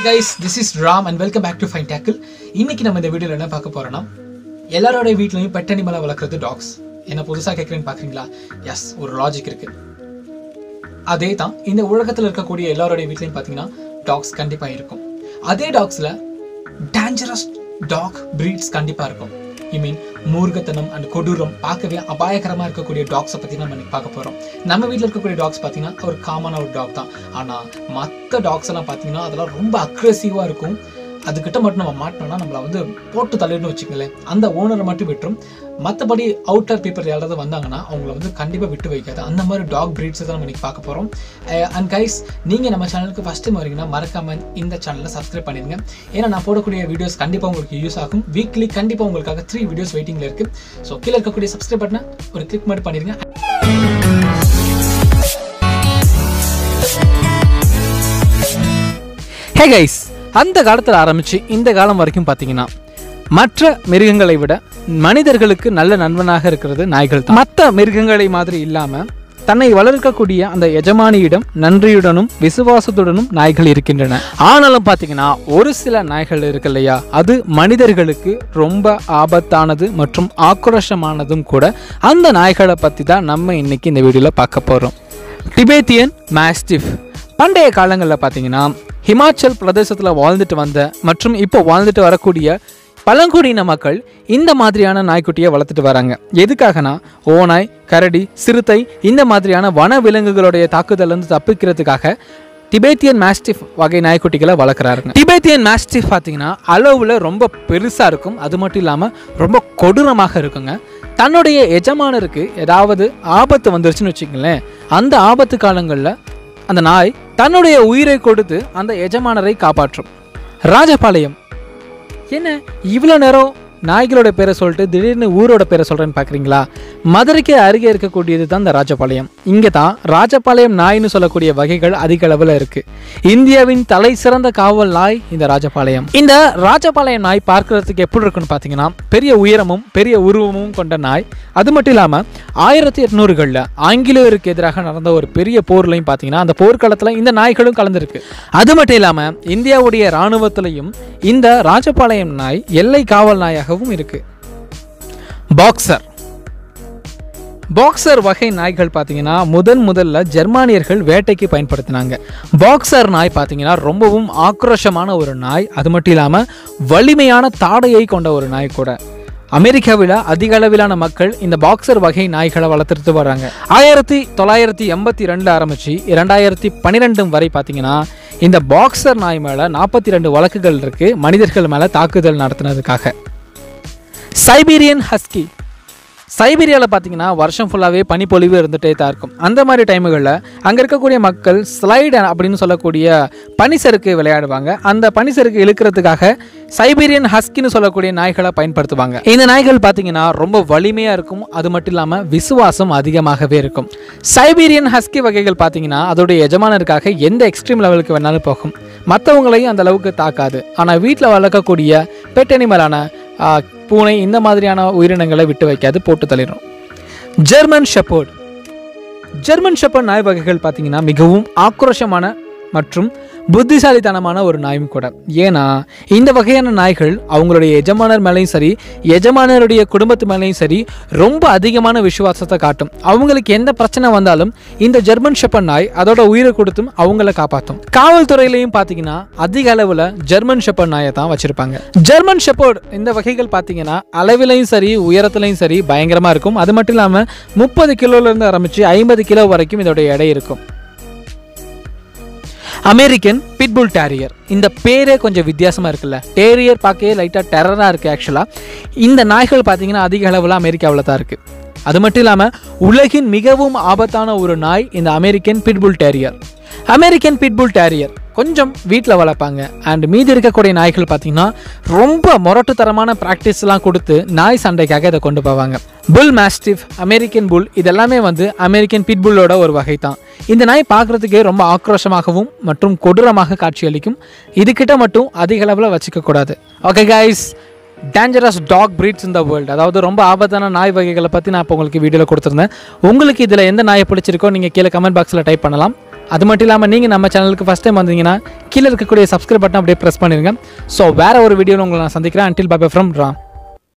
guys this is Ram and welcome back to fine tackle இன்னைக்கு நம்ம இந்த வீடியோவில் என்ன பார்க்க போறோம்னா எல்லாரோட வீட்லையும் பெட் அனிமலாக வளர்க்குறது டாக்ஸ் என்ன புதுசாக கேட்குறேன்னு பார்க்குறீங்களா எஸ் ஒரு லாஜிக் இருக்கு அதே தான் இந்த உலகத்தில் இருக்கக்கூடிய எல்லாரோடைய வீட்லையும் பார்த்தீங்கன்னா டாக்ஸ் கண்டிப்பாக இருக்கும் அதே டாக்ஸில் டேஞ்சரஸ் டாக் பிரீட்ஸ் கண்டிப்பாக இருக்கும் ஐ மீன் மூர்க்கத்தனம் அண்ட் கொடூரம் பார்க்கவே அபாயகரமாக இருக்கக்கூடிய டாக்ஸை பற்றி நம்ம இன்னைக்கு பார்க்க போகிறோம் நம்ம வீட்டில் இருக்கக்கூடிய டாக்ஸ் பார்த்தீங்கன்னா ஒரு காமனான ஒரு டாக் தான் ஆனால் மற்ற டாக்ஸ் எல்லாம் பார்த்தீங்கன்னா அதெல்லாம் ரொம்ப அக்ரெசிவாக இருக்கும் அதுக்கிட்ட மட்டும் நம்ம மாட்டினோம்னா நம்மளை வந்து போட்டு தள்ளிடணும் வச்சுங்களேன் அந்த ஓனரை மட்டும் விட்டுரும் மற்றபடி அவுட்டர் பீப்பர் யாராவது வந்தாங்கன்னா அவங்கள வந்து கண்டிப்பாக விட்டு வைக்காது அந்த மாதிரி டாக் பிரீட்ஸை தான் நம்ம இன்னைக்கு பார்க்க போகிறோம் அண்ட் கைஸ் நீங்கள் நம்ம சேனலுக்கு ஃபஸ்ட் டைம் வரீங்கன்னா மறக்காம இந்த சேனலை சப்ஸ்கிரைப் பண்ணிடுங்க ஏன்னா நான் போடக்கூடிய வீடியோஸ் கண்டிப்பாக உங்களுக்கு யூஸ் ஆகும் வீக்லி கண்டிப்பாக உங்களுக்காக த்ரீ வீடியோஸ் வெயிட்டிங்கில் இருக்குது ஸோ கீழே இருக்கக்கூடிய சப்ஸ்கிரைப் பட்டனை ஒரு கிளிக் மட்டும் பண்ணிடுங்க ஹே கைஸ் அந்த காலத்தில் ஆரம்பித்து இந்த காலம் வரைக்கும் பார்த்தீங்கன்னா மற்ற மிருகங்களை விட மனிதர்களுக்கு நல்ல நண்பனாக இருக்கிறது நாய்கள் தான் மற்ற மிருகங்களை மாதிரி இல்லாமல் தன்னை வளர்க்கக்கூடிய அந்த எஜமானியிடம் நன்றியுடனும் விசுவாசத்துடனும் நாய்கள் இருக்கின்றன ஆனாலும் பார்த்தீங்கன்னா ஒரு சில நாய்கள் இருக்கு இல்லையா அது மனிதர்களுக்கு ரொம்ப ஆபத்தானது மற்றும் ஆக்ரோஷமானதும் கூட அந்த நாய்களை பற்றி தான் நம்ம இன்னைக்கு இந்த வீடியோவில் பார்க்க போகிறோம் டிபேத்தியன் மாஸ்டிஃப் பண்டைய காலங்களில் பார்த்தீங்கன்னா ஹிமாச்சல் பிரதேசத்தில் வாழ்ந்துட்டு வந்த மற்றும் இப்போ வாழ்ந்துட்டு வரக்கூடிய பழங்குடியின மக்கள் இந்த மாதிரியான நாய்க்குட்டியை வளர்த்துட்டு வராங்க எதுக்காகனா ஓநாய் கரடி சிறுத்தை இந்த மாதிரியான வன விலங்குகளுடைய தாக்குதலேருந்து தப்பிக்கிறதுக்காக டிபேத்தியன் மாஸ்டிஃப் வகை நாய்க்குட்டிகளை வளர்க்குறாருங்க டிபேத்தியன் மாஸ்டிஃப் பார்த்தீங்கன்னா அளவில் ரொம்ப பெருசாக இருக்கும் அது மட்டும் இல்லாமல் ரொம்ப கொடூரமாக இருக்குங்க தன்னுடைய எஜமானருக்கு ஏதாவது ஆபத்து வந்துருச்சுன்னு வச்சுக்கங்களேன் அந்த ஆபத்து காலங்களில் அந்த நாய் தன்னுடைய உயிரை கொடுத்து அந்த எஜமானரை காப்பாற்றும் ராஜபாளையம் என்ன இவ்வளோ நேரம் நாய்களோட பேரை சொல்லிட்டு திடீர்னு ஊரோட பேரை சொல்கிறேன்னு பார்க்குறீங்களா மதுரைக்கு அருகே இருக்கக்கூடியது தான் இந்த ராஜபாளையம் இங்கே தான் ராஜபாளையம் நாய்னு சொல்லக்கூடிய வகைகள் அதிக அளவில் இருக்குது இந்தியாவின் தலை சிறந்த காவல் நாய் இந்த ராஜபாளையம் இந்த ராஜபாளையம் நாய் பார்க்கறதுக்கு எப்படி இருக்குன்னு பார்த்தீங்கன்னா பெரிய உயரமும் பெரிய உருவமும் கொண்ட நாய் அது மட்டும் இல்லாமல் ஆயிரத்தி எட்நூறுகளில் ஆங்கிலேயருக்கு எதிராக நடந்த ஒரு பெரிய போர்லையும் பார்த்தீங்கன்னா அந்த போர்க்களத்தில் இந்த நாய்களும் கலந்துருக்கு அது மட்டும் இல்லாமல் இந்தியாவுடைய இராணுவத்திலையும் இந்த ராஜபாளையம் நாய் எல்லை காவல் நாயாகவும் இருக்கு பாக்ஸர் பாக்ஸர் வகை நாய்கள் பார்த்தீங்கன்னா முதன் முதல்ல ஜெர்மானியர்கள் வேட்டைக்கு பயன்படுத்தினாங்க பாக்ஸர் நாய் பார்த்தீங்கன்னா ரொம்பவும் ஆக்ரோஷமான ஒரு நாய் அது மட்டும் இல்லாமல் வலிமையான தாடையை கொண்ட ஒரு நாய் கூட அமெரிக்காவில் அதிக அளவிலான மக்கள் இந்த பாக்ஸர் வகை நாய்களை வளர்த்துட்டு வராங்க ஆயிரத்தி தொள்ளாயிரத்தி எண்பத்தி ரெண்டில் ஆரம்பித்து இரண்டாயிரத்தி பன்னிரெண்டு வரை பார்த்தீங்கன்னா இந்த பாக்ஸர் நாய் மேலே நாற்பத்தி ரெண்டு வழக்குகள் இருக்குது மனிதர்கள் மேலே தாக்குதல் நடத்தினதுக்காக சைபீரியன் ஹஸ்கி சைபீரியாவில் பார்த்தீங்கன்னா வருஷம் ஃபுல்லாகவே பனிப்பொழிவு இருந்துகிட்டே தான் இருக்கும் அந்த மாதிரி டைமுகளில் அங்கே இருக்கக்கூடிய மக்கள் ஸ்லைடு அப்படின்னு சொல்லக்கூடிய பனிசறுக்கு விளையாடுவாங்க அந்த பனிசறுக்கு இழுக்கிறதுக்காக சைபீரியன் ஹஸ்கின்னு சொல்லக்கூடிய நாய்களை பயன்படுத்துவாங்க இந்த நாய்கள் பார்த்தீங்கன்னா ரொம்ப வலிமையாக இருக்கும் அது மட்டும் இல்லாமல் விசுவாசம் அதிகமாகவே இருக்கும் சைபீரியன் ஹஸ்கி வகைகள் பார்த்தீங்கன்னா அதோடைய எஜமானருக்காக எந்த எக்ஸ்ட்ரீம் லெவலுக்கு வேணாலும் போகும் மற்றவங்களையும் அந்த அளவுக்கு தாக்காது ஆனால் வீட்டில் வளர்க்கக்கூடிய பெட் அனிமலான ஆ, பூனை இந்த மாதிரியான உயிரினங்களை விட்டு வைக்காது போட்டு தள்ளிடும் ஜெர்மன் ஷெப்பர்ட் ஜெர்மன் ஷெப்பர்ட் நாய் வகைகள் பார்த்தீங்கன்னா மிகவும் ஆக்ரோஷமான மற்றும் புத்திசாலித்தனமான ஒரு நாயும் கூட ஏன்னா இந்த வகையான நாய்கள் அவங்களுடைய எஜமானர் மேலேயும் சரி எஜமானருடைய குடும்பத்து மேலேயும் சரி ரொம்ப அதிகமான விசுவாசத்தை காட்டும் அவங்களுக்கு எந்த பிரச்சனை வந்தாலும் இந்த ஜெர்மன் ஷெப்பர்ட் நாய் அதோட உயிரை கொடுத்தும் அவங்கள காப்பாற்றும் காவல்துறையிலையும் பார்த்தீங்கன்னா அதிக அளவில் ஜெர்மன் ஷெப்பர்ட் நாயை தான் வச்சிருப்பாங்க ஜெர்மன் ஷெப்பர்ட் இந்த வகைகள் பார்த்தீங்கன்னா அளவிலையும் சரி உயரத்துலையும் சரி பயங்கரமாக இருக்கும் அது மட்டும் இல்லாமல் முப்பது கிலோலேருந்து ஆரம்பித்து ஐம்பது கிலோ வரைக்கும் இதோட எடை இருக்கும் அமெரிக்கன் பிட்புல் டேரியர் இந்த பேரே கொஞ்சம் வித்தியாசமாக இருக்குல்ல டேரியர் பார்க்கவே லைட்டாக டெரராக இருக்குது ஆக்சுவலாக இந்த நாய்கள் பார்த்தீங்கன்னா அதிக அளவில் அமெரிக்காவில் தான் இருக்குது அது மட்டும் இல்லாமல் உலகின் மிகவும் ஆபத்தான ஒரு நாய் இந்த American pitbull terrier American pitbull terrier கொஞ்சம் வீட்டில் வளர்ப்பாங்க அண்ட் மீதி இருக்கக்கூடிய நாய்கள் பார்த்தீங்கன்னா ரொம்ப முரட்டுத்தரமான ப்ராக்டிஸ்லாம் கொடுத்து நாய் சண்டைக்காக இதை கொண்டு போவாங்க புல் மாஸ்டிஃப் அமெரிக்கன் புல் இதெல்லாமே வந்து அமெரிக்கன் பிட்புல்லோட ஒரு வகை தான் இந்த நாய் பார்க்குறதுக்கே ரொம்ப ஆக்ரோஷமாகவும் மற்றும் கொடூரமாக காட்சியளிக்கும் இதுகிட்ட மட்டும் அதிக அளவில் வச்சுக்க கூடாது okay guys dangerous dog breeds in the world அதாவது ரொம்ப ஆபத்தான நாய் வகைகளை பற்றி நான் இப்போ உங்களுக்கு வீடியோவில் கொடுத்துருந்தேன் உங்களுக்கு இதில் எந்த நாயை பிடிச்சிருக்கோ நீங்கள் கீழே கமெண்ட் பாக்ஸில் டைப் பண்ணலாம் அது மட்டும் இல்லாமல் நீங்கள் நம்ம சேனலுக்கு ஃபஸ்ட் டைம் வந்தீங்கன்னா கீழே இருக்கக்கூடிய சப்ஸ்கிரைப் பட்டன் அப்படியே ப்ரெஸ் பண்ணிடுங்க ஸோ வேறு ஒரு வீடியோவில் உங்களை நான் சந்திக்கிறேன் அன்டில் பாபே ஃப்ரம் ராம்